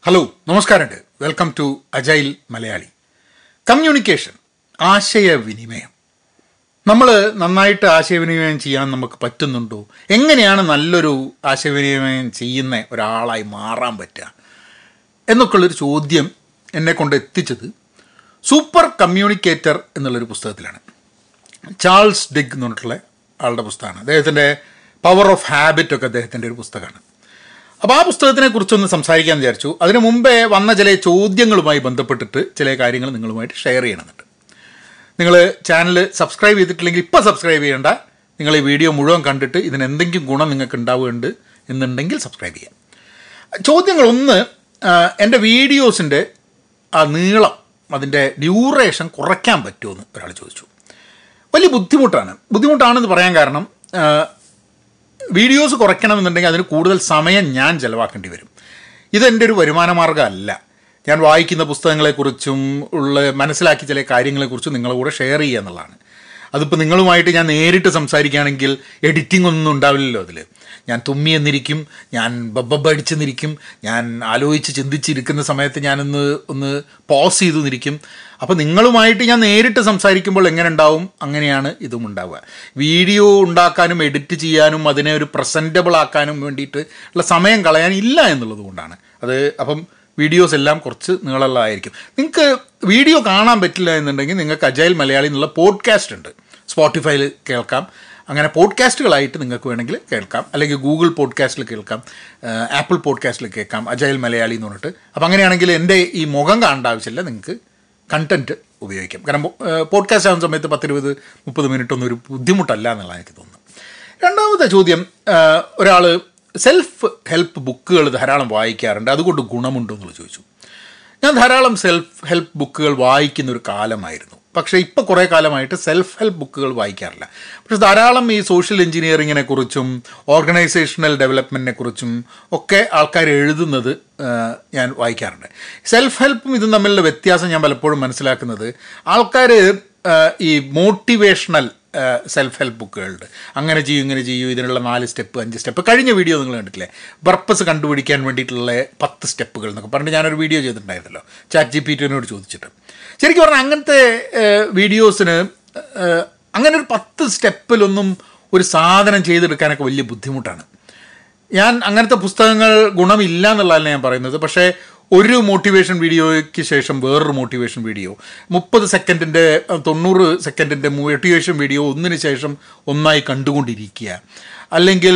hello നമസ്കാരമുണ്ട് welcome to agile Malayali communication ആശയവിനിമയം നമ്മൾ നന്നായിട്ട് ആശയവിനിമയം ചെയ്യാൻ നമുക്ക് പറ്റുന്നുണ്ടോ എങ്ങനെയാണ് നല്ലൊരു ആശയവിനിമയം ചെയ്യുന്ന ഒരാളായി മാറാൻ പറ്റുക എന്നൊക്കെയുള്ളൊരു ചോദ്യം എന്നെ കൊണ്ട് എത്തിച്ചത് സൂപ്പർ കമ്മ്യൂണിക്കേറ്റർ എന്നുള്ളൊരു പുസ്തകത്തിലാണ് ചാൾസ് ഡിഗ് എന്ന് പറഞ്ഞിട്ടുള്ള ആളുടെ പുസ്തകമാണ് അദ്ദേഹത്തിൻ്റെ പവർ ഓഫ് ഹാബിറ്റ് ഒക്കെ അദ്ദേഹത്തിൻ്റെ ഒരു പുസ്തകമാണ് അപ്പോൾ ആ പുസ്തകത്തിനെ കുറിച്ചൊന്ന് സംസാരിക്കാൻ വിചാരിച്ചു അതിനു മുമ്പേ വന്ന ചില ചോദ്യങ്ങളുമായി ബന്ധപ്പെട്ടിട്ട് ചില കാര്യങ്ങൾ നിങ്ങളുമായിട്ട് ഷെയർ ചെയ്യണമെന്നുണ്ട് നിങ്ങൾ ചാനൽ സബ്സ്ക്രൈബ് ചെയ്തിട്ടില്ലെങ്കിൽ ഇപ്പോൾ സബ്സ്ക്രൈബ് ചെയ്യേണ്ട നിങ്ങൾ ഈ വീഡിയോ മുഴുവൻ കണ്ടിട്ട് ഇതിന് എന്തെങ്കിലും ഗുണം നിങ്ങൾക്ക് ഉണ്ടാവുന്നുണ്ട് എന്നുണ്ടെങ്കിൽ സബ്സ്ക്രൈബ് ചെയ്യാം ചോദ്യങ്ങളൊന്ന് എൻ്റെ വീഡിയോസിൻ്റെ ആ നീളം അതിൻ്റെ ഡ്യൂറേഷൻ കുറയ്ക്കാൻ പറ്റുമെന്ന് ഒരാൾ ചോദിച്ചു വലിയ ബുദ്ധിമുട്ടാണ് ബുദ്ധിമുട്ടാണെന്ന് പറയാൻ കാരണം ആ, വീഡിയോസ് കുറയ്ക്കണമെന്നുണ്ടെങ്കിൽ അതിന് കൂടുതൽ സമയം ഞാൻ ചിലവാക്കേണ്ടി വരും ഇതെൻ്റെ ഒരു വരുമാന മാർഗ്ഗമല്ല ഞാൻ വായിക്കുന്ന പുസ്തകങ്ങളെക്കുറിച്ചും ഉള്ള മനസ്സിലാക്കിയ ചില കാര്യങ്ങളെക്കുറിച്ചും നിങ്ങളുടെ കൂടെ ഷെയർ ചെയ്യുക എന്നുള്ളതാണ് അതിപ്പോൾ നിങ്ങളുമായിട്ട് ഞാൻ നേരിട്ട് സംസാരിക്കുകയാണെങ്കിൽ എഡിറ്റിംഗ് ഒന്നും ഉണ്ടാവില്ലല്ലോ അതിൽ ഞാൻ തുമ്മി എന്നിരിക്കും ഞാൻ ബബ്ബ അടിച്ചെന്നിരിക്കും ഞാൻ ആലോചിച്ച് ചിന്തിച്ചിരിക്കുന്ന സമയത്ത് ഞാനൊന്ന് ഒന്ന് പോസ് ചെയ്തു നിന്നിരിക്കും അപ്പോൾ നിങ്ങളുമായിട്ട് ഞാൻ നേരിട്ട് സംസാരിക്കുമ്പോൾ എങ്ങനെ ഉണ്ടാവും അങ്ങനെയാണ് ഇതും ഉണ്ടാവുക വീഡിയോ ഉണ്ടാക്കാനും എഡിറ്റ് ചെയ്യാനും അതിനെ ഒരു പ്രസൻറ്റബിൾ ആക്കാനും വേണ്ടിയിട്ട് ഉള്ള സമയം കളയാൻ ഇല്ല എന്നുള്ളത് കൊണ്ടാണ് അത് അപ്പം വീഡിയോസ് എല്ലാം കുറച്ച് നീളമുള്ളതായിരിക്കും നിങ്ങൾക്ക് വീഡിയോ കാണാൻ പറ്റില്ല എന്നുണ്ടെങ്കിൽ നിങ്ങൾക്ക് അജൈൽ മലയാളി എന്നുള്ള പോഡ്കാസ്റ്റ് ഉണ്ട് സ്പോട്ടിഫൈയിൽ കേൾക്കാം അങ്ങനെ പോഡ്കാസ്റ്റുകളായിട്ട് നിങ്ങൾക്ക് വേണമെങ്കിൽ കേൾക്കാം അല്ലെങ്കിൽ ഗൂഗിൾ പോഡ്കാസ്റ്റിൽ കേൾക്കാം ആപ്പിൾ പോഡ്കാസ്റ്റിൽ കേൾക്കാം അജൈൽ മലയാളി എന്ന് പറഞ്ഞിട്ട് അപ്പോൾ അങ്ങനെയാണെങ്കിൽ എൻ്റെ ഈ മുഖം കാണേണ്ട ആവശ്യമില്ല നിങ്ങൾക്ക് കണ്ടൻറ്റ് ഉപയോഗിക്കാം കാരണം പോഡ്കാസ്റ്റ് ആവുന്ന സമയത്ത് പത്തിരുപത് മുപ്പത് മിനിറ്റ് ഒന്നും ഒരു ബുദ്ധിമുട്ടല്ല എന്നുള്ളതാണ് എനിക്ക് തോന്നുന്നത് രണ്ടാമത്തെ ചോദ്യം ഒരാൾ സെൽഫ് ഹെൽപ്പ് ബുക്കുകൾ ധാരാളം വായിക്കാറുണ്ട് അതുകൊണ്ട് ഗുണമുണ്ടോ എന്നുള്ളത് ചോദിച്ചു ഞാൻ ധാരാളം സെൽഫ് ഹെൽപ്പ് ബുക്കുകൾ വായിക്കുന്ന ഒരു കാലമായിരുന്നു പക്ഷേ ഇപ്പോൾ കുറേ കാലമായിട്ട് സെൽഫ് ഹെൽപ്പ് ബുക്കുകൾ വായിക്കാറില്ല പക്ഷെ ധാരാളം ഈ സോഷ്യൽ എഞ്ചിനീയറിങ്ങിനെ കുറിച്ചും ഓർഗനൈസേഷണൽ ഡെവലപ്മെൻറ്റിനെ കുറിച്ചും ഒക്കെ ആൾക്കാർ എഴുതുന്നത് ആ, ഞാൻ വായിക്കാറുണ്ട് സെൽഫ് ഹെൽപ്പും ഇതും തമ്മിലുള്ള വ്യത്യാസം ഞാൻ പലപ്പോഴും മനസ്സിലാക്കുന്നത് ആൾക്കാർ ഈ മോട്ടിവേഷണൽ സെൽഫ് ഹെൽപ്പ് ബുക്കുകളുണ്ട് അങ്ങനെ ചെയ്യൂ ഇങ്ങനെ ചെയ്യൂ ഇതിനുള്ള നാല് സ്റ്റെപ്പ് അഞ്ച് സ്റ്റെപ്പ് കഴിഞ്ഞ വീഡിയോ നിങ്ങൾ കണ്ടിട്ടില്ലേ പർപ്പസ് കണ്ടുപിടിക്കാൻ വേണ്ടിയിട്ടുള്ള പത്ത് സ്റ്റെപ്പുകൾ എന്നൊക്കെ പറഞ്ഞിട്ട് ഞാനൊരു വീഡിയോ ചെയ്തിട്ടുണ്ടായിരുന്നല്ലോ ചാറ്റ് ജി പി ടിനോട് ചോദിച്ചിട്ട് ശരിക്കും പറഞ്ഞാൽ അങ്ങനത്തെ വീഡിയോസിന് അങ്ങനെ ഒരു പത്ത് സ്റ്റെപ്പിലൊന്നും ഒരു സാധനം ചെയ്തെടുക്കാനൊക്കെ വലിയ ബുദ്ധിമുട്ടാണ് ഞാൻ അങ്ങനത്തെ പുസ്തകങ്ങൾ ഗുണമില്ല എന്നുള്ളതല്ല ഞാൻ പറയുന്നത് പക്ഷേ ഒരു മോട്ടിവേഷൻ വീഡിയോയ്ക്ക് ശേഷം വേറൊരു മോട്ടിവേഷൻ വീഡിയോ മുപ്പത് സെക്കൻഡിൻ്റെ തൊണ്ണൂറ് സെക്കൻഡിൻ്റെ മോട്ടിവേഷൻ വീഡിയോ ഒന്നിന് ശേഷം ഒന്നായി കണ്ടുകൊണ്ടിരിക്കുക അല്ലെങ്കിൽ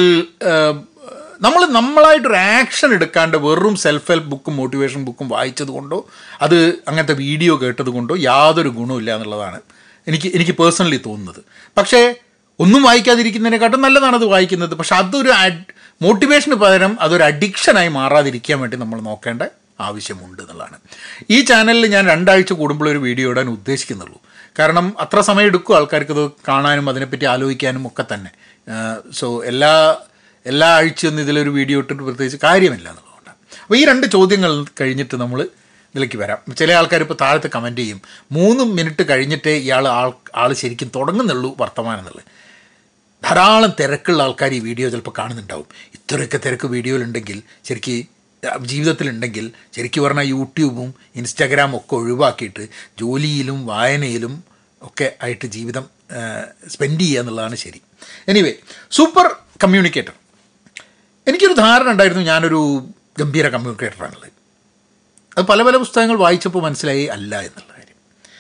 നമ്മൾ നമ്മളായിട്ടൊരു ആക്ഷൻ എടുക്കാണ്ട് വെറും സെൽഫ് ഹെൽപ്പ് ബുക്കും മോട്ടിവേഷൻ ബുക്കും വായിച്ചത് കൊണ്ടോ അത് അങ്ങനത്തെ വീഡിയോ കേട്ടത് കൊണ്ടോ യാതൊരു ഗുണമില്ല എന്നുള്ളതാണ് എനിക്ക് എനിക്ക് പേഴ്സണലി തോന്നുന്നത് പക്ഷേ ഒന്നും വായിക്കാതിരിക്കുന്നതിനെക്കാട്ടും നല്ലതാണ് അത് വായിക്കുന്നത് പക്ഷെ അതൊരു മോട്ടിവേഷന് പകരം അതൊരു അഡിക്ഷനായി മാറാതിരിക്കാൻ വേണ്ടി നമ്മൾ നോക്കേണ്ട ആവശ്യമുണ്ട് എന്നുള്ളതാണ് ഈ ചാനലിൽ ഞാൻ രണ്ടാഴ്ച കൂടുമ്പോൾ ഒരു വീഡിയോ ഇടാൻ ഉദ്ദേശിക്കുന്നുള്ളൂ കാരണം അത്ര സമയം എടുക്കും ആൾക്കാർക്ക് ഇത് കാണാനും അതിനെപ്പറ്റി ആലോചിക്കാനും ഒക്കെ തന്നെ സോ എല്ലാ എല്ലാ ആഴ്ചയൊന്നും ഇതിലൊരു വീഡിയോ ഇട്ടിട്ട് പ്രത്യേകിച്ച് കാര്യമില്ല എന്നുള്ളതുകൊണ്ടാണ് അപ്പോൾ ഈ രണ്ട് ചോദ്യങ്ങൾ കഴിഞ്ഞിട്ട് നമ്മൾ ഇതിലേക്ക് വരാം ചില ആൾക്കാർ ഇപ്പോൾ താഴത്ത് കമൻറ്റ് ചെയ്യും മൂന്ന് മിനിറ്റ് കഴിഞ്ഞിട്ടേ ഇയാൾ ആൾ ആൾ ശരിക്കും തുടങ്ങുന്നുള്ളൂ വർത്തമാനം എന്നുള്ളത് ധാരാളം തിരക്കുള്ള ആൾക്കാർ ഈ വീഡിയോ ചിലപ്പോൾ കാണുന്നുണ്ടാവും ഇത്രയൊക്കെ തിരക്ക് വീഡിയോയിലുണ്ടെങ്കിൽ ശരിക്ക് ജീവിതത്തിലുണ്ടെങ്കിൽ ശരിക്കും പറഞ്ഞാൽ യൂട്യൂബും ഇൻസ്റ്റാഗ്രാമും ഒക്കെ ഒഴിവാക്കിയിട്ട് ജോലിയിലും വായനയിലും ഒക്കെ ആയിട്ട് ജീവിതം സ്പെൻഡ് ചെയ്യുക എന്നുള്ളതാണ് ശരി എനിവേ സൂപ്പർ കമ്മ്യൂണിക്കേറ്റർ എനിക്കൊരു ധാരണ ഉണ്ടായിരുന്നു ഞാനൊരു ഗംഭീര കമ്മ്യൂണിക്കേറ്ററാണുള്ളത് അത് പല പല പുസ്തകങ്ങൾ വായിച്ചപ്പോൾ മനസ്സിലായി അല്ല എന്നുള്ള കാര്യം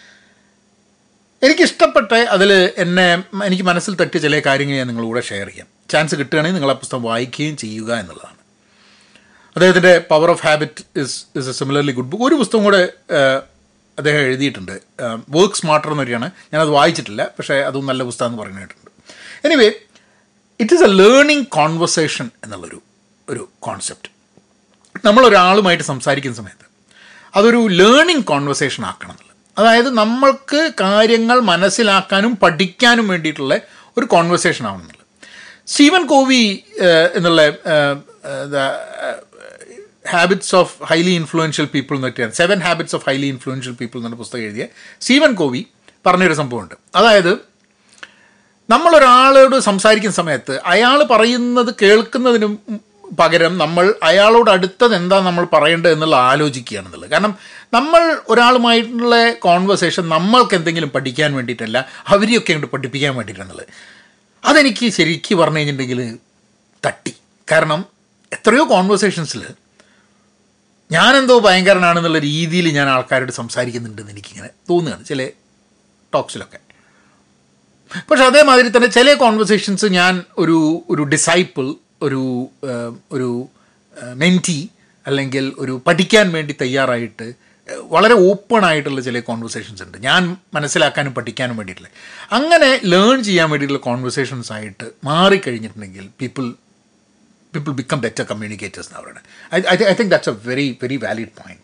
എനിക്കിഷ്ടപ്പെട്ട അതിൽ എന്നെ എനിക്ക് മനസ്സിൽ തട്ടിയ ചില കാര്യങ്ങൾ ഞാൻ നിങ്ങളുടെ കൂടെ ഷെയർ ചെയ്യാം ചാൻസ് കിട്ടുകയാണെങ്കിൽ നിങ്ങൾ ആ പുസ്തകം വായിക്കുകയും ചെയ്യുക എന്നുള്ളതാണ് അദ്ദേഹത്തിൻ്റെ power of habit is is a similarly good book ഒരു പുസ്തകം കൂടെ ഏഹ്, അദ്ദേഹം എഴുതിയിട്ടുണ്ട് വർക്ക് സ്മാർട്ടർ എന്ന് പറയുകയാണ് ഞാനത് വായിച്ചിട്ടില്ല പക്ഷേ അതും നല്ല പുസ്തകം എന്ന് പറയുന്നിട്ടുണ്ട് anyway it is a learning conversation എന്നുള്ളൊരു ഒരു കോൺസെപ്റ്റ് നമ്മളൊരാളുമായിട്ട് സംസാരിക്കുന്ന സമയത്ത് അതൊരു ലേണിംഗ് കോൺവെർസേഷൻ ആക്കണം എന്നുള്ളത് അതായത് നമ്മൾക്ക് കാര്യങ്ങൾ മനസ്സിലാക്കാനും പഠിക്കാനും വേണ്ടിയിട്ടുള്ള ഒരു കോൺവെർസേഷൻ ആവണം എന്നുള്ളത് സ്റ്റീവൻ കോവി ഏഹ്, എന്നുള്ള habits of highly influential people എന്നൊക്കെയാണ് seven habits of highly influential people എന്നുള്ള പുസ്തകം എഴുതിയ സ്റ്റീവൻ കോവി പറഞ്ഞൊരു സംഭവമുണ്ട് അതായത് നമ്മളൊരാളോട് സംസാരിക്കുന്ന സമയത്ത് അയാൾ പറയുന്നത് കേൾക്കുന്നതിനും പകരം നമ്മൾ അയാളോട് അടുത്തത് എന്താ നമ്മൾ പറയേണ്ടത് എന്നുള്ള ആലോചിക്കുകയാണെന്നുള്ളത് കാരണം നമ്മൾ ഒരാളുമായിട്ടുള്ള കോൺവെർസേഷൻ നമ്മൾക്ക് എന്തെങ്കിലും പഠിക്കാൻ വേണ്ടിയിട്ടല്ല അവരെയൊക്കെ അങ്ങോട്ട് പഠിപ്പിക്കാൻ വേണ്ടിയിട്ടാണുള്ളത് അതെനിക്ക് ശരിക്കും പറഞ്ഞു കഴിഞ്ഞിട്ടുണ്ടെങ്കിൽ തട്ടി കാരണം എത്രയോ കോൺവെർസേഷൻസിൽ ഞാനെന്തോ ഭയങ്കരനാണെന്നുള്ള രീതിയിൽ ഞാൻ ആൾക്കാരോട് സംസാരിക്കുന്നുണ്ടെന്ന് എനിക്കിങ്ങനെ തോന്നുകയാണ് ചില ടോക്സിലൊക്കെ പക്ഷെ അതേമാതിരി തന്നെ ചില കോൺവെർസേഷൻസ് ഞാൻ ഒരു ഒരു ഡിസൈപ്പിൾ ഒരു ഏഹ്, ഒരു മെൻറ്റി അല്ലെങ്കിൽ ഒരു പഠിക്കാൻ വേണ്ടി തയ്യാറായിട്ട് ഏഹ്, വളരെ ഓപ്പൺ ആയിട്ടുള്ള ചില കോൺവെർസേഷൻസ് ഉണ്ട് ഞാൻ മനസ്സിലാക്കാനും പഠിക്കാനും വേണ്ടിയിട്ടുള്ള അങ്ങനെ ലേൺ ചെയ്യാൻ വേണ്ടിയിട്ടുള്ള കോൺവെർസേഷൻസ് ആയിട്ട് മാറിക്കഴിഞ്ഞിട്ടുണ്ടെങ്കിൽ people people become better communicators എന്ന് പറയുന്നത് I I think that's a very very valid point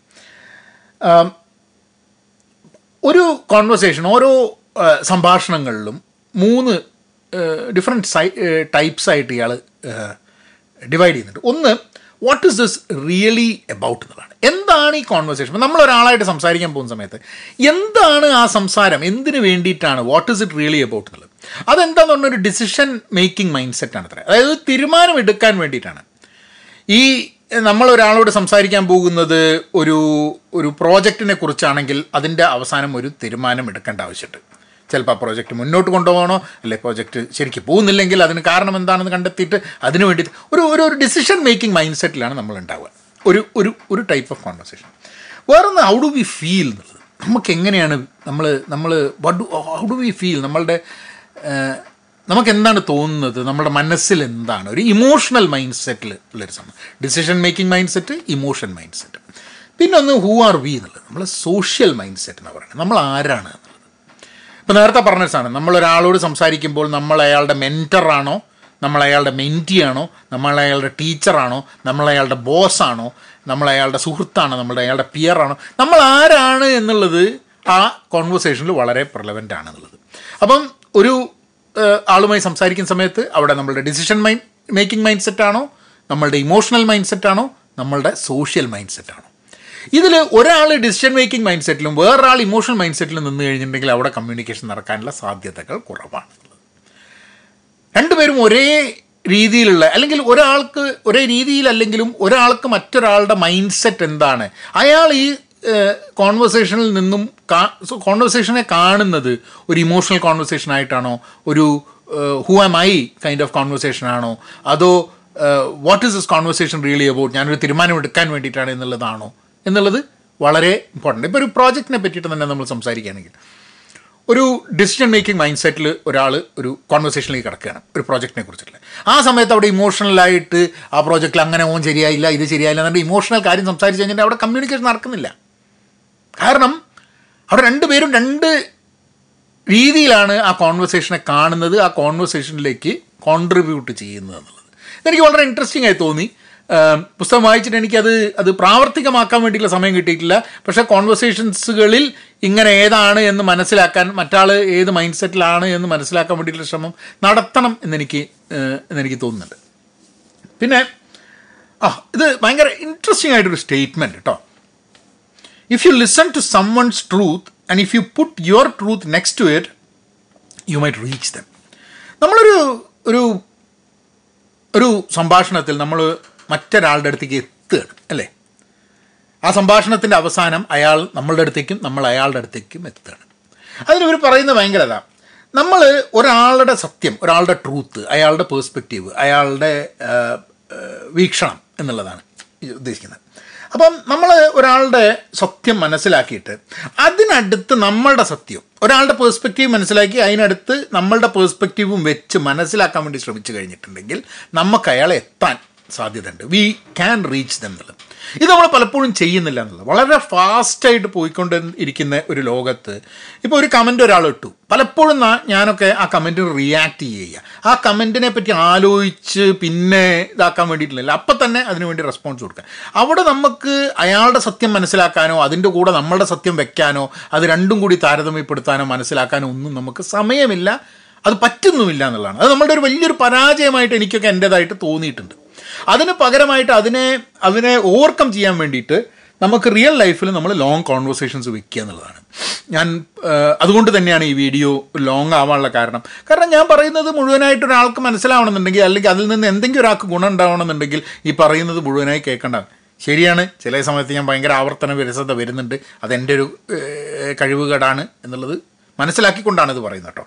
ഒരു കോൺവെർസേഷൻ ഓരോ ആ, സംഭാഷണങ്ങളിലും മൂന്ന് ഡിഫറെൻറ്റ് സൈ ടൈപ്സ് ആയിട്ട് ഇയാൾ ഡിവൈഡ് ചെയ്യുന്നുണ്ട് ഒന്ന് what is this really about എന്നുള്ളതാണ് എന്താണ് ഈ കോൺവെർസേഷൻ നമ്മൾ ഒരാളായിട്ട് സംസാരിക്കാൻ പോകുന്ന സമയത്ത് എന്താണ് ആ സംസാരം എന്തിനു വേണ്ടിയിട്ടാണ് what is it really about എന്നുള്ളത് അതെന്താന്ന് പറഞ്ഞ ഒരു ഡിസിഷൻ മേക്കിംഗ് മൈൻഡ് സെറ്റാണ് അത്ര അതായത് തീരുമാനം എടുക്കാൻ വേണ്ടിയിട്ടാണ് ഈ നമ്മൾ ഒരാളോട് സംസാരിക്കാൻ പോകുന്നത് ഒരു ഒരു പ്രോജക്റ്റിനെ കുറിച്ചാണെങ്കിൽ അതിൻ്റെ അവസാനം ഒരു തീരുമാനം എടുക്കേണ്ട ആവശ്യമുണ്ട് ചിലപ്പോൾ ആ പ്രോജക്റ്റ് മുന്നോട്ട് കൊണ്ടുപോകണോ അല്ലെ പ്രോജക്റ്റ് ശരിക്കും പോകുന്നില്ലെങ്കിൽ അതിന് കാരണം എന്താണെന്ന് കണ്ടെത്തിയിട്ട് അതിന് വേണ്ടി ഒരു ഒരു ഒരു ഡിസിഷൻ മേക്കിംഗ് മൈൻഡ് സെറ്റിലാണ് നമ്മൾ ഉണ്ടാവുക ഒരു ഒരു ഒരു ടൈപ്പ് ഓഫ് കോൺവെർസേഷൻ വേറൊന്ന് ഹൗ ഡു വി ഫീൽ എന്നുള്ളത് നമുക്ക് എങ്ങനെയാണ് നമ്മൾ നമ്മൾ what do how do we feel നമ്മളുടെ ഏഹ്, നമുക്ക് എന്താണ് തോന്നുന്നത് നമ്മുടെ മനസ്സിൽ എന്താണ് ഒരു ഇമോഷണൽ മൈൻഡ് സെറ്റിൽ ഉള്ളൊരു സംഭവം decision making mind set emotion mind set പിന്നെ ഒന്ന് ഹൂ ആർ വി എന്നുള്ളത് നമ്മൾ സോഷ്യൽ മൈൻഡ് സെറ്റ് എന്ന് പറയുന്നത് നമ്മൾ ആരാണ് എന്നുള്ളത് ഇപ്പം നേരത്തെ പറഞ്ഞ സാധനം നമ്മൾ ഒരാളോട് സംസാരിക്കുമ്പോൾ നമ്മൾ അയാളുടെ മെൻറ്ററാണോ നമ്മൾ അയാളുടെ മെൻറ്റിയാണോ നമ്മൾ അയാളുടെ ടീച്ചറാണോ നമ്മൾ അയാളുടെ ബോസാണോ നമ്മൾ അയാളുടെ സുഹൃത്താണോ നമ്മുടെ അയാളുടെ പിയറാണോ നമ്മൾ ആരാണ് എന്നുള്ളത് ആ കോൺവെർസേഷനിൽ വളരെ പ്രലവൻ്റ് ആണെന്നുള്ളത് അപ്പം ഒരു ഏഹ്, ആളുമായി സംസാരിക്കുന്ന സമയത്ത് അവിടെ നമ്മളുടെ ഡിസിഷൻ മൈൻഡ് മേക്കിംഗ് മൈൻഡ് സെറ്റാണോ നമ്മളുടെ ഇമോഷണൽ മൈൻഡ് സെറ്റാണോ നമ്മളുടെ സോഷ്യൽ മൈൻഡ് സെറ്റാണോ ഇതിൽ ഒരാൾ ഡിസിഷൻ മേക്കിംഗ് മൈൻഡ് സെറ്റിലും വേറൊരാൾ ഇമോഷണൽ മൈൻഡ് സെറ്റിലും നിന്ന് കഴിഞ്ഞിട്ടുണ്ടെങ്കിൽ അവിടെ കമ്മ്യൂണിക്കേഷൻ നടക്കാനുള്ള സാധ്യതകൾ കുറവാണ് രണ്ടുപേരും ഒരേ രീതിയിലുള്ള അല്ലെങ്കിൽ ഒരാൾക്ക് ഒരേ രീതിയിലല്ലെങ്കിലും ഒരാൾക്ക് മറ്റൊരാളുടെ മൈൻഡ് സെറ്റ് എന്താണ് അയാൾ ഈ കോൺവെർസേഷനിൽ നിന്നും കോൺവെർസേഷനെ കാണുന്നത് ഒരു ഇമോഷണൽ കോൺവെർസേഷൻ ആയിട്ടാണോ ഒരു who am I kind of conversation ആണോ അതോ what is this conversation really about ഞാനൊരു തീരുമാനം എടുക്കാൻ വേണ്ടിയിട്ടാണ് എന്നുള്ളതാണോ എന്നുള്ളത് വളരെ ഇമ്പോർട്ടൻ്റ് ഇപ്പോൾ ഒരു പ്രോജക്റ്റിനെ പറ്റിയിട്ട് തന്നെ നമ്മൾ സംസാരിക്കുകയാണെങ്കിൽ ഒരു ഡിസിഷൻ മേക്കിംഗ് മൈൻഡ് സെറ്റിൽ ഒരാൾ ഒരു കോൺവെർസേഷനിലേക്ക് കിടക്കുകയാണ് ഒരു പ്രോജക്റ്റിനെ കുറിച്ചിട്ടുള്ള ആ സമയത്ത് അവിടെ ഇമോഷണലായിട്ട് ആ പ്രോജക്റ്റിൽ അങ്ങനെ ഓൻ ശരിയായില്ല ഇത് ശരിയായില്ല എന്നിട്ട് ഇമോഷണൽ കാര്യം സംസാരിച്ച് കഴിഞ്ഞിട്ട് അവിടെ കമ്മ്യൂണിക്കേഷൻ നടക്കുന്നില്ല കാരണം അവിടെ രണ്ടുപേരും രണ്ട് രീതിയിലാണ് ആ കോൺവെർസേഷനെ കാണുന്നത് ആ കോൺവെർസേഷനിലേക്ക് കോൺട്രിബ്യൂട്ട് ചെയ്യുന്നത് എന്നുള്ളത് ഇതെനിക്ക് വളരെ ഇൻട്രസ്റ്റിംഗ് ആയി തോന്നി ആം, പുസ്തകം വായിച്ചിട്ട് എനിക്കത് അത് പ്രാവർത്തികമാക്കാൻ വേണ്ടിയിട്ടുള്ള സമയം കിട്ടിയിട്ടില്ല പക്ഷേ കോൺവെർസേഷൻസുകളിൽ ഇങ്ങനെ ഏതാണ് എന്ന് മനസ്സിലാക്കാൻ മറ്റാൾ ഏത് മൈൻഡ് സെറ്റിലാണ് എന്ന് മനസ്സിലാക്കാൻ വേണ്ടിയിട്ടുള്ള ശ്രമം നടത്തണം എന്നെനിക്ക് ഏഹ്, എന്നെനിക്ക് തോന്നുന്നുണ്ട് പിന്നെ ആ ഇത് ഭയങ്കര ഇൻട്രസ്റ്റിംഗ് ആയിട്ടൊരു സ്റ്റേറ്റ്മെൻറ്റ് കേട്ടോ if you listen to someone's truth and if you put your truth next to it you might reach them നമ്മളൊരു ഒരു ഒരു സംഭാഷണത്തിൽ നമ്മൾ മറ്റൊരാളുടെ അടുത്തേക്ക് എത്തുകയാണ് അല്ലേ ആ സംഭാഷണത്തിൻ്റെ അവസാനം അയാൾ നമ്മളുടെ അടുത്തേക്കും നമ്മൾ അയാളുടെ അടുത്തേക്കും എത്തുകയാണ് അതിനിവർ പറയുന്നത് ഭയങ്കര ഇതാ നമ്മൾ ഒരാളുടെ സത്യം ഒരാളുടെ ട്രൂത്ത് അയാളുടെ പേഴ്സ്പെക്റ്റീവ് അയാളുടെ ആ, ആ, വീക്ഷണം എന്നുള്ളതാണ് ഈ ഉദ്ദേശിക്കുന്നത് അപ്പം നമ്മൾ ഒരാളുടെ സത്യം മനസ്സിലാക്കിയിട്ട് അതിനടുത്ത് നമ്മളുടെ സത്യം ഒരാളുടെ പേഴ്സ്പെക്റ്റീവ് മനസ്സിലാക്കി അതിനടുത്ത് നമ്മളുടെ പേഴ്സ്പെക്റ്റീവും വെച്ച് മനസ്സിലാക്കാൻ വേണ്ടി ശ്രമിച്ചു കഴിഞ്ഞിട്ടുണ്ടെങ്കിൽ നമുക്ക് അയാളെ എത്താൻ സാധ്യതയുണ്ട് വി ക്യാൻ റീച്ച് ദം എന്നുള്ളത് ഇത് നമ്മൾ പലപ്പോഴും ചെയ്യുന്നില്ല എന്നുള്ളത് വളരെ ഫാസ്റ്റായിട്ട് പോയിക്കൊണ്ട് ഇരിക്കുന്ന ഒരു ലോകത്ത് ഇപ്പോൾ ഒരു കമൻ്റ് ഒരാൾ ഇട്ടു പലപ്പോഴും നാ- ഞാനൊക്കെ ആ കമൻറ്റിന് റിയാക്ട് ചെയ്യുക ആ കമൻറ്റിനെ പറ്റി ആലോചിച്ച് പിന്നെ ഇതാക്കാൻ വേണ്ടിയിട്ടില്ല അപ്പം തന്നെ അതിനു വേണ്ടി റെസ്പോൺസ് കൊടുക്കുക അവിടെ നമുക്ക് അയാളുടെ സത്യം മനസ്സിലാക്കാനോ അതിൻ്റെ കൂടെ നമ്മളുടെ സത്യം വെക്കാനോ അത് രണ്ടും കൂടി താരതമ്യപ്പെടുത്താനോ മനസ്സിലാക്കാനോ ഒന്നും നമുക്ക് സമയമില്ല അത് പറ്റുന്നുമില്ല എന്നുള്ളതാണ് അത് നമ്മളുടെ ഒരു വലിയൊരു പരാജയമായിട്ട് എനിക്കൊക്കെ എൻ്റേതായിട്ട് തോന്നിയിട്ടുണ്ട് അതിന് പകരമായിട്ട് അതിനെ അതിനെ ഓവർകം ചെയ്യാൻ വേണ്ടിയിട്ട് നമുക്ക് റിയൽ ലൈഫിൽ നമ്മൾ ലോങ് കോൺവെർസേഷൻസ് വെക്കുക എന്നുള്ളതാണ് ഞാൻ ഏഹ്, അതുകൊണ്ട് തന്നെയാണ് ഈ വീഡിയോ ലോങ് ആവാനുള്ള കാരണം കാരണം ഞാൻ പറയുന്നത് മുഴുവനായിട്ട് ഒരാൾക്ക് മനസ്സിലാവണമെന്നുണ്ടെങ്കിൽ അല്ലെങ്കിൽ അതിൽ നിന്ന് എന്തെങ്കിലും ഒരാൾക്ക് ഗുണം ഉണ്ടാവണമെന്നുണ്ടെങ്കിൽ ഈ പറയുന്നത് മുഴുവനായി കേൾക്കേണ്ട ശരിയാണ് ചില സമയത്ത് ഞാൻ ഭയങ്കര ആവർത്തന വിരസത വരുന്നുണ്ട് അതെൻ്റെ ഒരു ഏഹ്, കഴിവുകേടാണ് എന്നുള്ളത് മനസ്സിലാക്കിക്കൊണ്ടാണ് ഇത് പറയുന്നത് കേട്ടോ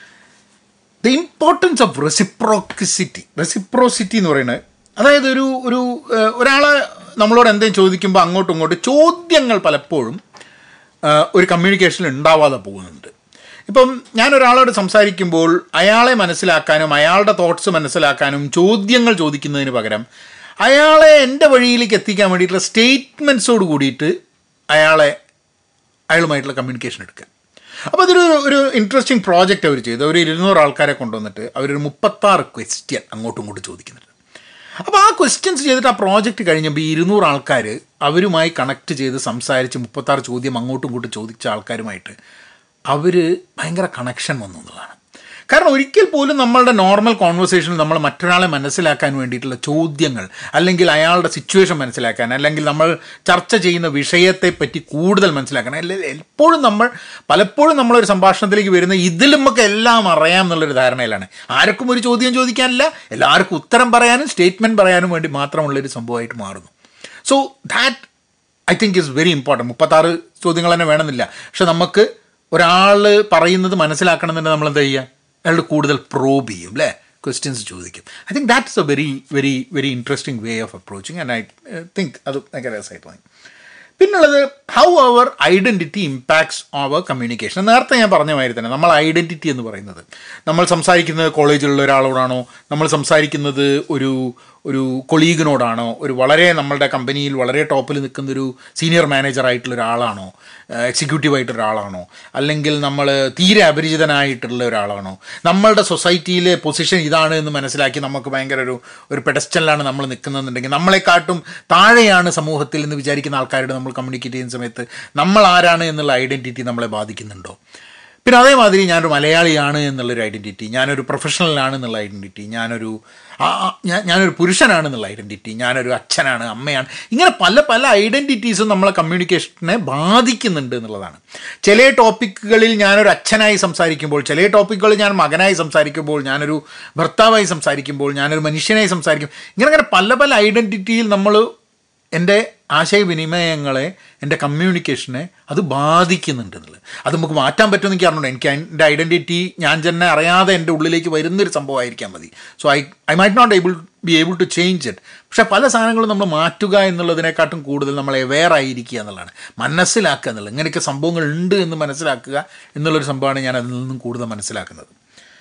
the importance of reciprocity reciprocity എന്ന് പറയുന്നത് അതായത് ഒരു ഒരു ഏഹ്, ഒരാളെ നമ്മളോട് എന്തെങ്കിലും ചോദിക്കുമ്പോൾ അങ്ങോട്ടും ഇങ്ങോട്ടും ചോദ്യങ്ങൾ പലപ്പോഴും ഏഹ്, ഒരു കമ്മ്യൂണിക്കേഷനിൽ ഉണ്ടാവാതെ പോകുന്നുണ്ട് ഇപ്പം ഞാൻ ഒരാളോട് സംസാരിക്കുമ്പോൾ അയാളെ മനസ്സിലാക്കാനും അയാളുടെ തോട്ട്സ് മനസ്സിലാക്കാനും ചോദ്യങ്ങൾ ചോദിക്കുന്നതിന് പകരം അയാളെ എൻ്റെ വഴിയിലേക്ക് എത്തിക്കാൻ വേണ്ടിയിട്ടുള്ള സ്റ്റേറ്റ്മെൻറ്റ്സോട് കൂടിയിട്ട് അയാളെ അയാളുമായിട്ടുള്ള കമ്മ്യൂണിക്കേഷൻ എടുക്കുക അപ്പോൾ അതൊരു ഒരു ഇൻട്രസ്റ്റിംഗ് പ്രോജക്റ്റ് അവർ ചെയ്തു അവർ ഇരുന്നൂറ് ആൾക്കാരെ കൊണ്ടുവന്നിട്ട് അവരൊരു മുപ്പത്താറ് ക്വസ്റ്റ്യൻ അങ്ങോട്ടും ഇങ്ങോട്ടും ചോദിക്കുന്നുണ്ട് അപ്പോൾ ആ ക്വസ്റ്റ്യൻസ് ചെയ്തിട്ട് ആ പ്രോജക്റ്റ് കഴിഞ്ഞപ്പോൾ ഈ ഇരുന്നൂറ് ആൾക്കാർ അവരുമായി കണക്ട് ചെയ്ത് സംസാരിച്ച് മുപ്പത്താറ് ചോദ്യം അങ്ങോട്ടും ഇങ്ങോട്ടും ചോദിച്ച ആൾക്കാരുമായിട്ട് അവർ ഭയങ്കര കണക്ഷൻ വന്നു എന്നുള്ളതാണ് കാരണം ഒരിക്കൽ പോലും നമ്മളുടെ നോർമൽ കോൺവെർസേഷനിൽ നമ്മൾ മറ്റൊരാളെ മനസ്സിലാക്കാൻ വേണ്ടിയിട്ടുള്ള ചോദ്യങ്ങൾ അല്ലെങ്കിൽ അയാളുടെ സിറ്റുവേഷൻ മനസ്സിലാക്കാൻ അല്ലെങ്കിൽ നമ്മൾ ചർച്ച ചെയ്യുന്ന വിഷയത്തെ പറ്റി കൂടുതൽ മനസ്സിലാക്കാൻ അല്ലെങ്കിൽ എപ്പോഴും നമ്മൾ പലപ്പോഴും നമ്മളൊരു സംഭാഷണത്തിലേക്ക് വരുന്ന ഇതിൽ നമുക്ക് എല്ലാം അറിയാം എന്നുള്ളൊരു ധാരണയിലാണ് ആർക്കും ഒരു ചോദ്യം ചോദിക്കാനില്ല എല്ലാവർക്കും ഉത്തരം പറയാനും സ്റ്റേറ്റ്മെൻറ്റ് പറയാനും വേണ്ടി മാത്രമുള്ളൊരു സംഭവമായിട്ട് മാറുന്നു so that I think is very important മുപ്പത്താറ് ചോദ്യങ്ങൾ തന്നെ വേണമെന്നില്ല പക്ഷെ നമുക്ക് ഒരാൾ പറയുന്നത് മനസ്സിലാക്കണമെന്നുണ്ടെങ്കിൽ നമ്മൾ എന്താ ചെയ്യുക അയാളുടെ കൂടുതൽ പ്രോബ് ചെയ്യും അല്ലേ ക്വസ്റ്റ്യൻസ് ചോദിക്കും I think that's a very very very interesting way of approaching and I think അത് ഭയങ്കര രസമായിട്ട് തോന്നി പിന്നുള്ളത് how our identity impacts our communication നേരത്തെ ഞാൻ പറഞ്ഞ മാതിരി തന്നെ നമ്മൾ ഐഡൻറ്റിറ്റി എന്ന് പറയുന്നത് നമ്മൾ സംസാരിക്കുന്നത് കോളേജിലുള്ള ഒരാളോടാണോ നമ്മൾ സംസാരിക്കുന്നത് ഒരു ഒരു കൊളീഗിനോടാണോ ഒരു വളരെ നമ്മളുടെ കമ്പനിയിൽ വളരെ ടോപ്പിൽ നിൽക്കുന്ന ഒരു സീനിയർ മാനേജർ ആയിട്ടുള്ള ഒരാളാണോ എക്സിക്യൂട്ടീവ് ആയിട്ടുള്ള ഒരാളാണോ അല്ലെങ്കിൽ നമ്മൾ തീരെ അപരിചിതനായിട്ടുള്ള ഒരാളാണോ നമ്മളുടെ സൊസൈറ്റിയിലെ പൊസിഷൻ ഇതാണ് എന്ന് മനസ്സിലാക്കി നമുക്ക് ഭയങ്കര ഒരു ഒരു പെഡസ്റ്റലിലാണ് നമ്മൾ നിൽക്കുന്നതെന്നുണ്ടെങ്കിൽ നമ്മളെക്കാട്ടും താഴെയാണ് സമൂഹത്തിൽ എന്ന് വിചാരിക്കുന്ന ആൾക്കാരോട് നമ്മൾ കമ്മ്യൂണിക്കേറ്റ് ചെയ്യുന്ന സമയത്ത് നമ്മൾ ആരാണ് എന്നുള്ള ഐഡൻറ്റിറ്റി നമ്മളെ ബാധിക്കുന്നുണ്ടോ പിന്നെ അതേമാതിരി ഞാനൊരു മലയാളിയാണ് എന്നുള്ളൊരു ഐഡൻറ്റിറ്റി ഞാനൊരു പ്രൊഫഷണലാണ് എന്നുള്ള ഐഡൻറ്റിറ്റി ഞാനൊരു ആ, ആ, ഞാൻ ഞാനൊരു പുരുഷനാണെന്നുള്ള ഐഡൻറ്റിറ്റി ഞാനൊരു അച്ഛനാണ് അമ്മയാണ് ഇങ്ങനെ പല പല ഐഡൻറ്റിറ്റീസും നമ്മളെ കമ്മ്യൂണിക്കേഷനെ ബാധിക്കുന്നുണ്ട് എന്നുള്ളതാണ് ചില ടോപ്പിക്കുകളിൽ ഞാനൊരു അച്ഛനായി സംസാരിക്കുമ്പോൾ ചില ടോപ്പിക്കുകളിൽ ഞാൻ മകനായി സംസാരിക്കുമ്പോൾ ഞാനൊരു ഭർത്താവായി സംസാരിക്കുമ്പോൾ ഞാനൊരു മനുഷ്യനായി സംസാരിക്കും ഇങ്ങനെ അങ്ങനെ പല പല ഐഡൻറ്റിറ്റിയിൽ നമ്മൾ എൻ്റെ ആശയവിനിമയങ്ങളെ എൻ്റെ കമ്മ്യൂണിക്കേഷനെ അത് ബാധിക്കുന്നുണ്ട് എന്നുള്ളത് അത് നമുക്ക് മാറ്റാൻ പറ്റുമെന്ന് എനിക്ക് അറിഞ്ഞു എനിക്ക് എൻ്റെ ഐഡൻറ്റിറ്റി ഞാൻ തന്നെ അറിയാതെ എൻ്റെ ഉള്ളിലേക്ക് വരുന്നൊരു സംഭവമായിരിക്കാൻ മതി so I I might not able be able to change it പക്ഷേ പല സാധനങ്ങളും നമ്മൾ മാറ്റുക എന്നുള്ളതിനെക്കാട്ടും കൂടുതൽ നമ്മൾ അവെയർ ആയിരിക്കുക എന്നുള്ളതാണ് മനസ്സിലാക്കുക എന്നുള്ളത് ഇങ്ങനെയൊക്കെ സംഭവങ്ങൾ ഉണ്ട് എന്ന് മനസ്സിലാക്കുക എന്നുള്ളൊരു സംഭവമാണ് ഞാൻ അതിൽ നിന്നും കൂടുതൽ മനസ്സിലാക്കുന്നത്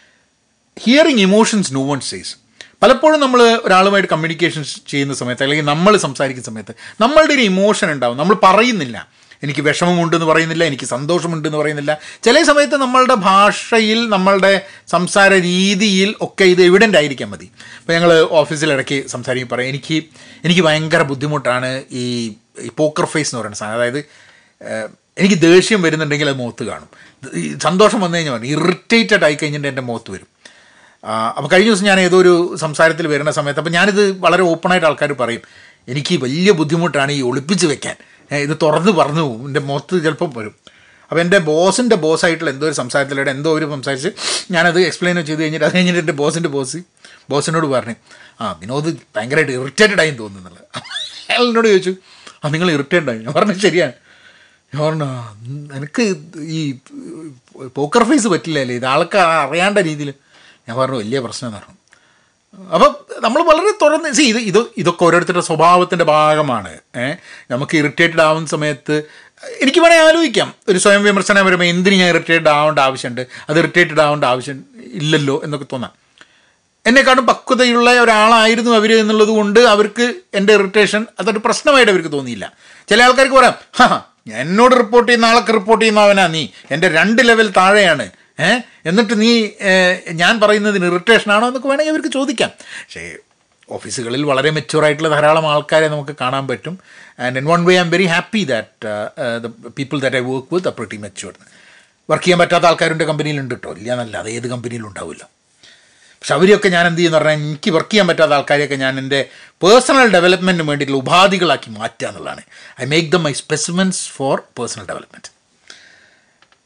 hearing emotions no one says പലപ്പോഴും നമ്മൾ ഒരാളുമായിട്ട് കമ്മ്യൂണിക്കേഷൻ ചെയ്യുന്ന സമയത്ത് അല്ലെങ്കിൽ നമ്മൾ സംസാരിക്കുന്ന സമയത്ത് നമ്മളുടെ ഒരു ഇമോഷൻ ഉണ്ടാവും നമ്മൾ പറയുന്നില്ല എനിക്ക് വിഷമമുണ്ടെന്ന് പറയുന്നില്ല എനിക്ക് സന്തോഷമുണ്ടെന്ന് പറയുന്നില്ല ചില സമയത്ത് നമ്മളുടെ ഭാഷയിൽ നമ്മളുടെ സംസാര രീതിയിൽ ഒക്കെ ഇത് എവിഡൻ്റ് ആയിരിക്കാൻ മതി ഇപ്പോൾ ഞങ്ങൾ ഓഫീസിൽ ഇടയ്ക്ക് സംസാരിക്കും പറയാം എനിക്ക് എനിക്ക് ഭയങ്കര ബുദ്ധിമുട്ടാണ് ഈ ഈ പോക്കർ ഫേസ് എന്ന് പറയുന്ന സാധനം അതായത് ഏഹ്, എനിക്ക് ദേഷ്യം വരുന്നുണ്ടെങ്കിൽ അത് മുഖത്ത് കാണും ഈ സന്തോഷം വന്നു കഴിഞ്ഞാൽ ഇറിറ്റേറ്റഡ് ആയി കഴിഞ്ഞിട്ട് എൻ്റെ മുഖത്ത് വരും അപ്പോൾ കഴിഞ്ഞ ദിവസം ഞാൻ ഏതോ ഒരു സംസാരത്തിൽ വരുന്ന സമയത്ത് അപ്പോൾ ഞാനിത് വളരെ ഓപ്പണായിട്ട് ആൾക്കാർ പറയും എനിക്ക് വലിയ ബുദ്ധിമുട്ടാണ് ഈ ഒളിപ്പിച്ച് വെക്കാൻ ഏ, ഇത് തുറന്ന് പറഞ്ഞു പോകും എൻ്റെ മുഖത്ത് ചിലപ്പം വരും അപ്പോൾ എൻ്റെ ബോസിൻ്റെ ബോസായിട്ടുള്ള എന്തോ ഒരു സംസാരത്തിലൂടെ എന്തോ ഒരു സംസാരിച്ച് ഞാനത് എക്സ്പ്ലെയിൻ ചെയ്ത് കഴിഞ്ഞിട്ട് അത് കഴിഞ്ഞിട്ട് എൻ്റെ ബോസിൻ്റെ ബോസ് ബോസിനോട് പറഞ്ഞു ആ വിനോദ് ഭയങ്കരമായിട്ട് ഇറിറ്റേറ്റഡ് ആയി തോന്നുന്നുള്ളത് അയാൾ എന്നോട് ചോദിച്ചു ആ നിങ്ങൾ ഇറിറ്റേറ്റഡ് ആയി ഞാൻ പറഞ്ഞു ശരിയാണ് ഞാൻ പറഞ്ഞു "ആ, എനിക്ക് ഈ പോക്കർ ഫേസ് പറ്റില്ലല്ലേ ഇത് ആൾക്ക് അറിയാണ്ട രീതിയിൽ ഞാൻ പറഞ്ഞു വലിയ പ്രശ്നം എന്ന് പറഞ്ഞു അപ്പം നമ്മൾ വളരെ തുറന്ന് സി ഇത് ഇത് ഇതൊക്കെ ഓരോരുത്തരുടെ സ്വഭാവത്തിൻ്റെ ഭാഗമാണ് ഏഹ് നമുക്ക് ഇറിറ്റേറ്റഡ് ആവുന്ന സമയത്ത് എനിക്ക് വേണേൽ ആലോചിക്കാം ഒരു സ്വയം വിമർശനം വരുമ്പോൾ എന്തിന് ഞാൻ ഇറിറ്റേറ്റഡ് ആവേണ്ട ആവശ്യമുണ്ട് അത് ഇറിറ്റേറ്റഡ് ആവേണ്ട ആവശ്യം ഇല്ലല്ലോ എന്നൊക്കെ തോന്നാം എന്നെക്കാട്ടും പക്വതയുള്ള ഒരാളായിരുന്നു അവർ എന്നുള്ളത് കൊണ്ട് അവർക്ക് എൻ്റെ ഇറിറ്റേഷൻ അതൊരു പ്രശ്നമായിട്ട് അവർക്ക് തോന്നിയില്ല ചില ആൾക്കാർക്ക് പറയാം ഹാ എന്നോട് റിപ്പോർട്ട് ചെയ്യുന്ന ആളൊക്കെ റിപ്പോർട്ട് ചെയ്യുന്നവനാ നീ എൻ്റെ രണ്ട് ലെവൽ താഴെയാണ് ഏ എന്നിട്ട് നീ ഏ, ഞാൻ പറയുന്നതിന് ഇറിറ്റേഷൻ ആണോ എന്നൊക്കെ വേണമെങ്കിൽ അവർക്ക് ചോദിക്കാം പക്ഷേ ഓഫീസുകളിൽ വളരെ മെച്യൂർ ആയിട്ടുള്ള ധാരാളം ആൾക്കാരെ നമുക്ക് കാണാൻ പറ്റും and in one way I am very happy that the people that I work with pretty matured work ചെയ്യാൻ പറ്റാത്ത ആൾക്കാരുടെ കമ്പനിയിലുണ്ട് കേട്ടോ ഇല്ല എന്നല്ല അത് ഏത് കമ്പനിയിലും ഉണ്ടാവില്ല പക്ഷെ അവരെയൊക്കെ ഞാൻ എന്ത് ചെയ്യുന്ന പറഞ്ഞാൽ എനിക്ക് വർക്ക് ചെയ്യാൻ പറ്റാത്ത ആൾക്കാരെയൊക്കെ ഞാൻ എൻ്റെ പേഴ്സണൽ ഡെവലപ്മെൻറ്റിന് വേണ്ടിയിട്ടുള്ള ഉപാധികളാക്കി മാറ്റുക എന്നുള്ളതാണ് I make them my specimens for personal development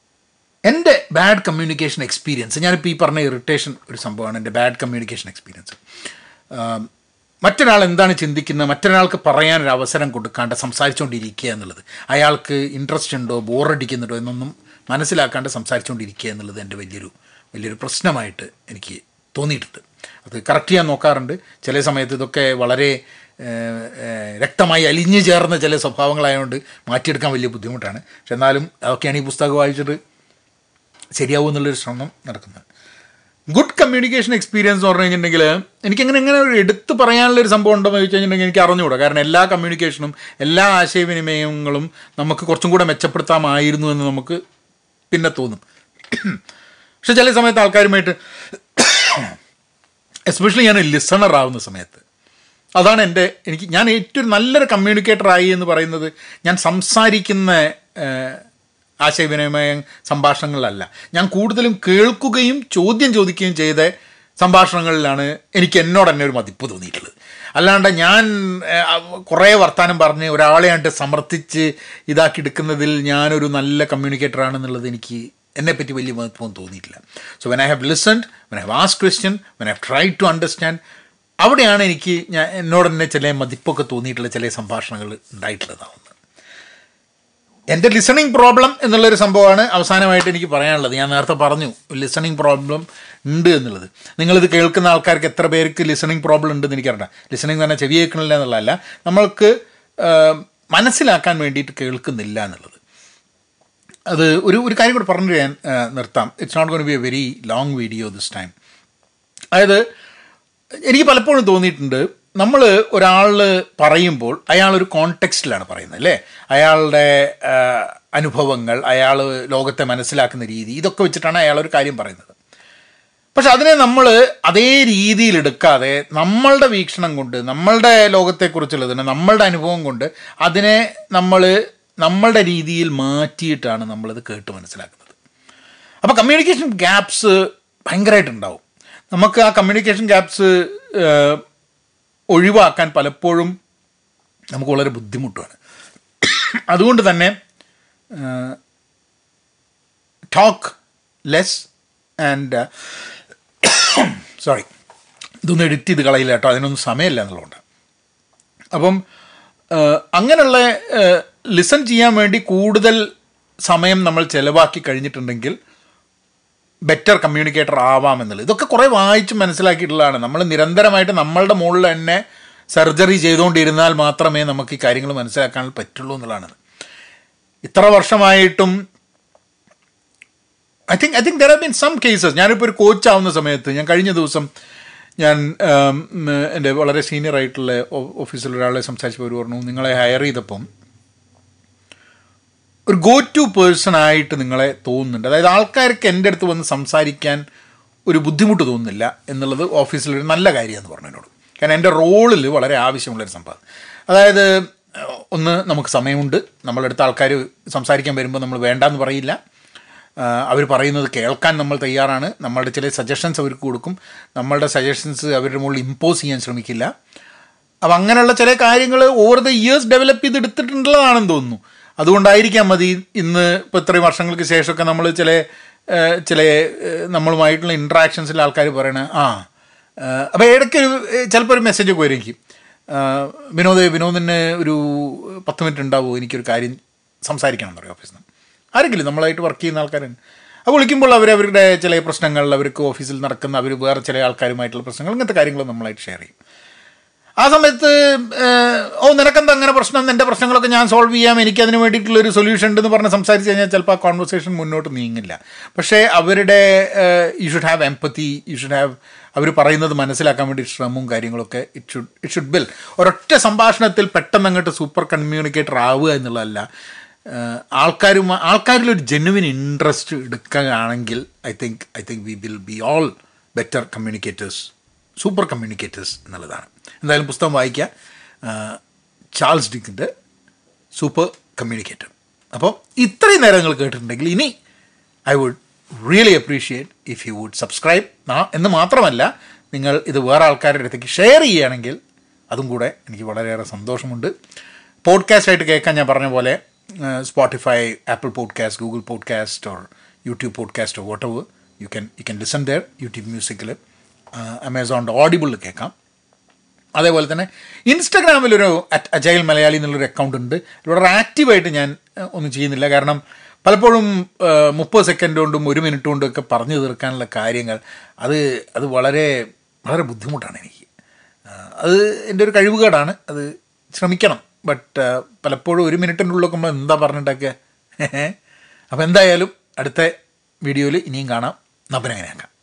എൻ്റെ ബാഡ് കമ്മ്യൂണിക്കേഷൻ എക്സ്പീരിയൻസ് ഞാനിപ്പോൾ ഈ പറഞ്ഞ ഇറിറ്റേഷൻ ഒരു സംഭവമാണ് എൻ്റെ ബാഡ് കമ്മ്യൂണിക്കേഷൻ എക്സ്പീരിയൻസ് മറ്റൊരാൾ എന്താണ് ചിന്തിക്കുന്നത് മറ്റൊരാൾക്ക് പറയാനൊരു അവസരം കൊടുക്കാണ്ട് സംസാരിച്ചുകൊണ്ടിരിക്കുക എന്നുള്ളത് അയാൾക്ക് ഇൻട്രസ്റ്റ് ഉണ്ടോ ബോറടിക്കുന്നുണ്ടോ എന്നൊന്നും മനസ്സിലാക്കാണ്ട് സംസാരിച്ചുകൊണ്ടിരിക്കുക എന്നുള്ളത് എൻ്റെ വലിയൊരു വലിയൊരു പ്രശ്നമായിട്ട് എനിക്ക് തോന്നിയിട്ടുണ്ട് അത് കറക്റ്റ് ചെയ്യാൻ നോക്കാറുണ്ട് ചില സമയത്ത് ഇതൊക്കെ വളരെ ഏഹ്, ഏഹ്, രക്തമായി അലിഞ്ഞു ചേർന്ന ചില സ്വഭാവങ്ങളായതുകൊണ്ട് മാറ്റിയെടുക്കാൻ വലിയ ബുദ്ധിമുട്ടാണ് പക്ഷെ എന്നാലും അതൊക്കെയാണ് ഈ പുസ്തകം വായിച്ചിട്ട് ശരിയാവും എന്നുള്ളൊരു ശ്രമം നടക്കുന്നത് ഗുഡ് കമ്മ്യൂണിക്കേഷൻ എക്സ്പീരിയൻസ് എന്ന് പറഞ്ഞു കഴിഞ്ഞിട്ടുണ്ടെങ്കിൽ എനിക്കങ്ങനെ ഇങ്ങനെ ഒരു എടുത്ത് പറയാനുള്ള ഒരു സംഭവം ഉണ്ടോ എന്ന് ചോദിച്ചു കഴിഞ്ഞിട്ടുണ്ടെങ്കിൽ എനിക്ക് അറിഞ്ഞുകൂടാ കാരണം എല്ലാ കമ്മ്യൂണിക്കേഷനും എല്ലാ ആശയവിനിമയങ്ങളും നമുക്ക് കുറച്ചും കൂടെ മെച്ചപ്പെടുത്താമായിരുന്നു എന്ന് നമുക്ക് പിന്നെ തോന്നും പക്ഷെ ചില സമയത്ത് ആൾക്കാരുമായിട്ട് എസ്പെഷ്യലി ഞാൻ ലിസണർ ആവുന്ന സമയത്ത് അതാണ് എൻ്റെ എനിക്ക് ഞാൻ ഏറ്റവും നല്ലൊരു കമ്മ്യൂണിക്കേറ്റർ ആയി എന്ന് പറയുന്നത് ഞാൻ സംസാരിക്കുന്ന ഏഹ്, ആശയവിനിമയ സംഭാഷണങ്ങളിലല്ല ഞാൻ കൂടുതലും കേൾക്കുകയും ചോദ്യം ചോദിക്കുകയും ചെയ്ത സംഭാഷണങ്ങളിലാണ് എനിക്ക് എന്നോട് തന്നെ ഒരു മതിപ്പ് തോന്നിയിട്ടുള്ളത് അല്ലാണ്ട് ഞാൻ ഏഹ്, കുറേ വർത്തമാനം പറഞ്ഞ് ഒരാളെ ആയിട്ട് സമർത്ഥിച്ച് ഇതാക്കി എടുക്കുന്നതിൽ ഞാനൊരു നല്ല കമ്മ്യൂണിക്കേറ്റർ ആണെന്നുള്ളത് എനിക്ക് എന്നെപ്പറ്റി വലിയ മഹത്വം തോന്നിയിട്ടില്ല so when I have listened when I have ആസ് question when I have try to understand അവിടെയാണ് എനിക്ക് ഞാൻ എന്നോട് തന്നെ ചില മതിപ്പൊക്കെ തോന്നിയിട്ടുള്ള ചില സംഭാഷണങ്ങൾ ഉണ്ടായിട്ടുള്ളതാവുന്നത് എൻ്റെ ലിസണിങ് പ്രോബ്ലം എന്നുള്ളൊരു സംഭവമാണ് അവസാനമായിട്ട് എനിക്ക് പറയാനുള്ളത് ഞാൻ നേരത്തെ പറഞ്ഞു ലിസണിങ് പ്രോബ്ലം ഉണ്ട് എന്നുള്ളത് നിങ്ങളിത് കേൾക്കുന്ന ആൾക്കാർക്ക് എത്ര പേർക്ക് ലിസണിങ് പ്രോബ്ലം ഉണ്ടെന്ന് എനിക്കറിയാം ലിസണിങ് തന്നെ ചെവി കേൾക്കണില്ല എന്നുള്ളതല്ല നമ്മൾക്ക് ആ, മനസ്സിലാക്കാൻ വേണ്ടിയിട്ട് കേൾക്കുന്നില്ല എന്നുള്ളത് അത് ഒരു ഒരു കാര്യം കൂടെ പറഞ്ഞു ഞാൻ ആ, നിർത്താം it's not gonna be a very long video this time അതായത് എനിക്ക് പലപ്പോഴും തോന്നിയിട്ടുണ്ട് നമ്മൾ ഒരാൾ പറയുമ്പോൾ അയാൾ ഒരു കോണ്ടെക്സ്റ്റിലാണ് പറയുന്നത് അല്ലേ അയാളുടെ ആ, അനുഭവങ്ങൾ അയാൾ ലോകത്തെ മനസ്സിലാക്കുന്ന രീതി ഇതൊക്കെ വെച്ചിട്ടാണ് അയാൾ ഒരു കാര്യം പറയുന്നത് പക്ഷെ അതിനെ നമ്മൾ അതേ രീതിയിൽ എടുക്കാതെ നമ്മളുടെ വീക്ഷണം കൊണ്ട് നമ്മളുടെ ലോകത്തെക്കുറിച്ചുള്ളതിന് നമ്മളുടെ അനുഭവം കൊണ്ട് അതിനെ നമ്മൾ നമ്മളുടെ രീതിയിൽ മാറ്റിയിട്ടാണ് നമ്മളിത് കേട്ട് മനസ്സിലാക്കുന്നത് അപ്പോൾ കമ്മ്യൂണിക്കേഷൻ ഗ്യാപ്സ് ഭയങ്കരമായിട്ടുണ്ടാവും നമുക്ക് ആ കമ്മ്യൂണിക്കേഷൻ ഗ്യാപ്സ് ഒഴിവാക്കാൻ പലപ്പോഴും നമുക്ക് വളരെ ബുദ്ധിമുട്ടാണ് അതുകൊണ്ട് തന്നെ ടോക്ക് ലെസ് ആൻഡ് സോറി ഇതൊന്നും എഡിറ്റ് ചെയ്ത് കളയില്ല കേട്ടോ അതിനൊന്നും സമയമില്ല എന്നുള്ളതുകൊണ്ട് അപ്പം ആ, അങ്ങനെയുള്ള ലിസൺ ചെയ്യാൻ വേണ്ടി കൂടുതൽ സമയം നമ്മൾ ചിലവാക്കി കഴിഞ്ഞിട്ടുണ്ടെങ്കിൽ ബെറ്റർ കമ്മ്യൂണിക്കേറ്റർ ആവാം എന്നുള്ളത് ഇതൊക്കെ കുറേ വായിച്ച് മനസ്സിലാക്കിയിട്ടുള്ളതാണ് നമ്മൾ നിരന്തരമായിട്ട് നമ്മളുടെ മുകളിൽ തന്നെ സർജറി ചെയ്തുകൊണ്ടിരുന്നാൽ മാത്രമേ നമുക്ക് ഈ കാര്യങ്ങൾ മനസ്സിലാക്കാൻ പറ്റുള്ളൂ എന്നുള്ളതാണ് ഇത്ര വർഷമായിട്ടും I think I think there have been some cases ഞാനിപ്പോൾ ഒരു കോച്ച് ആവുന്ന സമയത്ത് ഞാൻ കഴിഞ്ഞ ദിവസം ഞാൻ ഉം, എൻ്റെ വളരെ സീനിയർ ആയിട്ടുള്ള ഓ- ഓഫീസിൽ ഒരാളെ സംസാരിച്ചപ്പോൾ അവർ പറഞ്ഞു നിങ്ങളെ ഹയർ ചെയ്തപ്പം ഒരു ഗോ ടു പേഴ്സൺ ആയിട്ട് നിങ്ങളെ തോന്നുന്നുണ്ട് അതായത് ആൾക്കാർക്ക് എൻ്റെ അടുത്ത് വന്ന് സംസാരിക്കാൻ ഒരു ബുദ്ധിമുട്ട് തോന്നുന്നില്ല എന്നുള്ളത് ഓഫീസിലൊരു നല്ല കാര്യമെന്ന് പറഞ്ഞു എന്നോട് കാരണം എൻ്റെ റോളിൽ വളരെ ആവശ്യമുള്ളൊരു സംഭവം അതായത് ഏഹ്, ഒന്ന് നമുക്ക് സമയമുണ്ട് നമ്മളടുത്ത ആൾക്കാർ സംസാരിക്കാൻ വരുമ്പോൾ നമ്മൾ വേണ്ടാന്ന് പറയില്ല അവർ പറയുന്നത് കേൾക്കാൻ നമ്മൾ തയ്യാറാണ് നമ്മളുടെ ചില സജഷൻസ് അവർക്ക് കൊടുക്കും നമ്മളുടെ സജഷൻസ് അവരുടെ മുകളിൽ ഇമ്പോസ് ചെയ്യാൻ ശ്രമിക്കില്ല അപ്പം അങ്ങനെയുള്ള ചില കാര്യങ്ങൾ ഓവർ ദ ഇയേഴ്സ് ഡെവലപ്പ് ചെയ്തെടുത്തിട്ടുള്ളതാണെന്ന് തോന്നുന്നു അതുകൊണ്ടായിരിക്കാം മതി ഇന്ന് ഇപ്പോൾ ഇത്രയും വർഷങ്ങൾക്ക് ശേഷമൊക്കെ നമ്മൾ ചില ഏഹ്, ചില ഏഹ്, നമ്മളുമായിട്ടുള്ള ഇൻട്രാക്ഷൻസിൽ ആൾക്കാർ പറയണ ആ അപ്പോൾ ഇടയ്ക്ക് ഒരു ചിലപ്പോൾ ഒരു മെസ്സേജ് ഒക്കെ വരും എനിക്ക് ഏഹ്, വിനോദ് വിനോദിന് ഒരു പത്ത് മിനിറ്റ് ഉണ്ടാവുമോ എനിക്കൊരു കാര്യം സംസാരിക്കണം എന്ന് പറയും ഓഫീസിൽ നിന്ന് ആരെങ്കിലും നമ്മളായിട്ട് വർക്ക് ചെയ്യുന്ന ആൾക്കാരുണ്ട് അപ്പോൾ വിളിക്കുമ്പോൾ അവർ അവരുടെ ചില പ്രശ്നങ്ങൾ അവർക്ക് ഓഫീസിൽ നടക്കുന്ന അവർ വേറെ ചില ആൾക്കാരുമായിട്ടുള്ള പ്രശ്നങ്ങൾ ഇങ്ങനത്തെ കാര്യങ്ങൾ നമ്മളായിട്ട് ഷെയർ ചെയ്യും ആ സമയത്ത് ഏഹ്, ഓ നിനക്കെന്താ അങ്ങനെ പ്രശ്നം എൻ്റെ പ്രശ്നങ്ങളൊക്കെ ഞാൻ സോൾവ് ചെയ്യാം എനിക്ക് അതിന് വേണ്ടിയിട്ടുള്ള ഒരു സൊല്യൂഷൻ ഉണ്ടെന്ന് പറഞ്ഞ് സംസാരിച്ച് കഴിഞ്ഞാൽ ചിലപ്പോൾ ആ കോൺവെർസേഷൻ മുന്നോട്ട് നീങ്ങില്ല പക്ഷേ അവരുടെ you should have empathy you should have അവർ പറയുന്നത് മനസ്സിലാക്കാൻ വേണ്ടി ശ്രമവും കാര്യങ്ങളൊക്കെ it should it should build ഒരൊറ്റ സംഭാഷണത്തിൽ പെട്ടെന്ന് അങ്ങോട്ട് സൂപ്പർ കമ്മ്യൂണിക്കേറ്റർ ആവുക എന്നുള്ളതല്ല ആൾക്കാരും ആൾക്കാരിൽ ഒരു ജെനുവിൻ ഇൻട്രസ്റ്റ് എടുക്കുകയാണെങ്കിൽ I think I think we will be all better communicators super communicators എന്നുള്ളതാണ് എന്തായാലും പുസ്തകം വായിക്കുക ആ, ചാൾസ് ഡിക്കിൻ്റെ സൂപ്പർ കമ്മ്യൂണിക്കേറ്റർ അപ്പോൾ ഇത്രയും നേരം നിങ്ങൾ കേട്ടിട്ടുണ്ടെങ്കിൽ ഇനി I would really appreciate if you would subscribe എന്ന് മാത്രമല്ല നിങ്ങൾ ഇത് വേറെ ആൾക്കാരുടെ അടുത്തേക്ക് ഷെയർ ചെയ്യുകയാണെങ്കിൽ അതും കൂടെ എനിക്ക് വളരെയേറെ സന്തോഷമുണ്ട് പോഡ്കാസ്റ്റ് ആയിട്ട് കേൾക്കാൻ ഞാൻ പറഞ്ഞ പോലെ Spotify Apple podcast Google podcast or YouTube പോഡ്കാസ്റ്റോ whatever you can you can listen there YouTube മ്യൂസിക്കിൽ അമേസോണിൻ്റെ ഓഡിബിളിൽ കേൾക്കാം അതേപോലെ തന്നെ ഇൻസ്റ്റഗ്രാമിലൊരു അറ്റ് അജൈൽ മലയാളി എന്നുള്ളൊരു അക്കൗണ്ട് ഉണ്ട് വളരെ ആക്റ്റീവായിട്ട് ഞാൻ ഏഹ്, ഒന്നും ചെയ്യുന്നില്ല കാരണം പലപ്പോഴും ഏഹ്, മുപ്പത് സെക്കൻഡ് കൊണ്ടും ഒരു മിനിറ്റ് കൊണ്ടും ഒക്കെ പറഞ്ഞു തീർക്കാനുള്ള കാര്യങ്ങൾ അത് അത് വളരെ വളരെ ബുദ്ധിമുട്ടാണ് എനിക്ക് ഏഹ്, അത് എൻ്റെ ഒരു കഴിവുകേടാണ് അത് ശ്രമിക്കണം ബട്ട് പലപ്പോഴും ഒരു മിനിറ്റിൻ്റെ ഉള്ളിലൊക്കെ നമ്മൾ എന്താ പറഞ്ഞിട്ടൊക്കെ അപ്പോൾ എന്തായാലും അടുത്ത വീഡിയോയിൽ ഇനിയും കാണാം നമ്പരങ്ങനെയാക്കാം